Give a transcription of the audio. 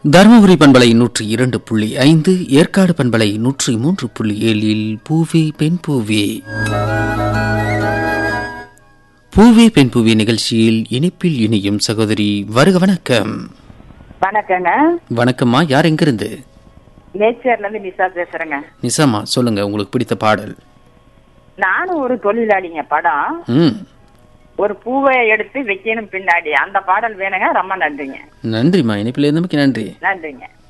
தருமபுரி பண்பலை நூற்றி இரண்டு புள்ளி ஐந்து ஏற்காடு பண்பலை நூற்றி மூன்று புள்ளி ஏழில் பூவி பெண் பூவி பூவி பெண் பூவி நிகழ்ச்சியில் இனிப்பில் இனியும் சகோதரி வருக வணக்கம் வணக்கங்க வணக்கம்மா யார் எங்கிருந்து நேச்சர்ல இருந்து நிசா பேசுறேங்க நிசாமா சொல்லுங்க உங்களுக்கு பிடித்த பாடல் நானும் ஒரு தொழிலாளிங்க படம் ம் ஒரு பூவை எடுத்து வைக்கணும் பின்னாடி அந்த பாடல் வேணுங்க ரொம்ப நன்றிங்க நன்றிம்மா இனிப்பில் இருந்தமைக்கு நன்றி நன்றிங்க